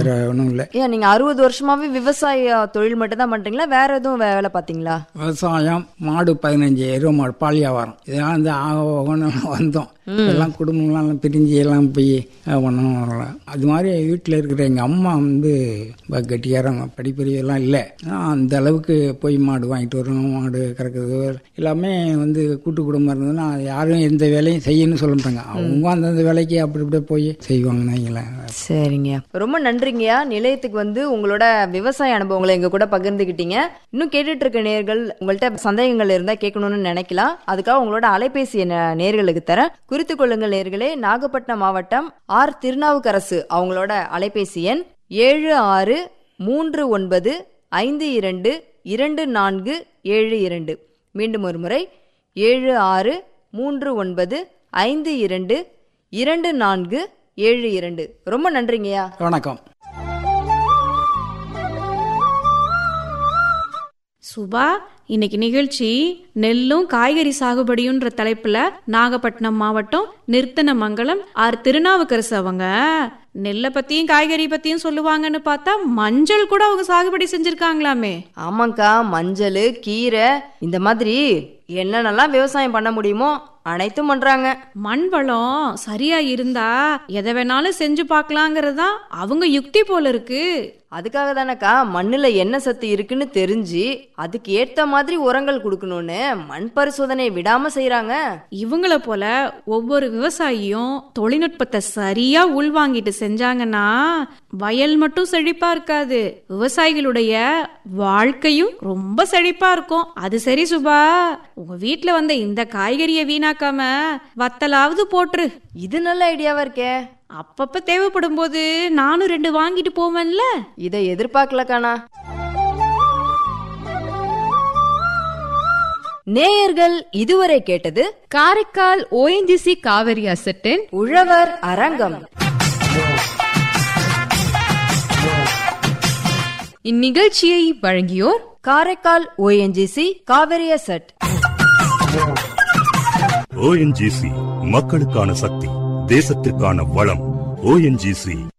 வேற ஒன்றும் இல்லை ஏன் நீங்க அறுபது வருஷமாவே விவசாய தொழில் மட்டும் தான் பண்றீங்களா வேற எதுவும் வே- வேலை பாத்தீங்களா விவசாயம் மாடு பதினஞ்சு எருவ மாடு பால் வியாபாரம் இதெல்லாம் வந்து ஆக போகணும்னு வந்தோம் எல்லாம் குடும்பம்லாம் எல்லாம் பிரிஞ்சு எல்லாம் போய் பண்ணணும் அது மாதிரி வீட்டில் இருக்கிற எங்கள் அம்மா வந்து ரொம்ப கெட்டிக்காரங்க படிப்பறிவெல்லாம் இல்லை ஆனால் அந்த அளவுக்கு போய் மாடு வாங்கிட்டு வரணும் மாடு கறக்கிறது எல்லாமே வந்து கூட்டு குடும்பம் இருந்ததுன்னா யாரும் எந்த வேலையும் செய்யணும்னு சொல்ல மாட்டாங்க அவங்க அந்தந்த வேலைக்கு அப்படி இப்படியே போய் செய்வாங்கன்னு வைங்களேன் சரிங்க ரொம்ப நன்றிங்கய்யா நிலையத்துக்கு வந்து உங்களோட விவசாய அனுபவங்களை எங்க கூட பகிர்ந்துக்கிட்டீங்க இன்னும் கேட்டுட்டு இருக்க நேர்கள் உங்கள்ட்ட சந்தேகங்கள் இருந்தா கேட்கணும்னு நினைக்கலாம் அதுக்காக உங்களோட அலைபேசி எண்ண நேர்களுக்கு தரேன் குறித்து கொள்ளுங்கள் நேர்களே நாகப்பட்டினம் மாவட்டம் ஆர் திருநாவுக்கரசு அவங்களோட அலைபேசி எண் ஏழு ஆறு மூன்று ஒன்பது ஐந்து இரண்டு இரண்டு நான்கு ஏழு இரண்டு மீண்டும் ஒரு முறை ஏழு ஆறு மூன்று ஒன்பது ஐந்து இரண்டு இரண்டு நான்கு ஏழு இரண்டு ரொம்ப நன்றிங்கய்யா வணக்கம் சுபா இன்னைக்கு நிகழ்ச்சி நெல்லும் காய்கறி சாகுபடியுன்ற தலைப்புல நாகப்பட்டினம் மாவட்டம் நிர்த்தனமங்கலம் ஆர் திருநாவுக்கரசு அவங்க நெல்லை பத்தியும் காய்கறி பத்தியும் சொல்லுவாங்கன்னு பார்த்தா மஞ்சள் கூட அவங்க சாகுபடி செஞ்சிருக்காங்களாமே ஆமாங்க்கா மஞ்சள் கீரை இந்த மாதிரி என்னென்னலாம் விவசாயம் பண்ண முடியுமோ அனைத்தும் பண்றாங்க மண் வளம் சரியா இருந்தா எதை வேணாலும் செஞ்சு பார்க்கலாங்கிறது தான் அவங்க யுக்தி போல இருக்கு அதுக்காக தானக்கா மண்ணுல என்ன சத்து இருக்குன்னு தெரிஞ்சு அதுக்கு ஏத்த மாதிரி உரங்கள் கொடுக்கணும்னு மண் பரிசோதனை விடாம செய்றாங்க இவங்கள போல ஒவ்வொரு விவசாயியும் தொழில்நுட்பத்தை சரியா உள்வாங்கிட்டு செஞ்சாங்கன்னா வயல் மட்டும் செழிப்பா இருக்காது விவசாயிகளுடைய வாழ்க்கையும் ரொம்ப செழிப்பா இருக்கும் அது சரி சுபா உங்க வீட்ல வந்த இந்த காய்கறியை வீணாக்காம வத்தலாவது போட்டுரு இது நல்ல ஐடியாவா இருக்கே அப்பப்ப தேவைப்படும் போது நானும் ரெண்டு வாங்கிட்டு போவேன்ல இதை எதிர்பார்க்கலக்கானா நேயர்கள் இதுவரை கேட்டது காரைக்கால் ஓஎன்ஜிசி காவிரி அசட்டின் உழவர் அரங்கம் இந்நிகழ்ச்சியை வழங்கியோர் காரைக்கால் ஓஎன்ஜிசி காவிரிய செட் ஓஎன்ஜிசி மக்களுக்கான சக்தி தேசத்திற்கான வளம் ஓஎன்ஜிசி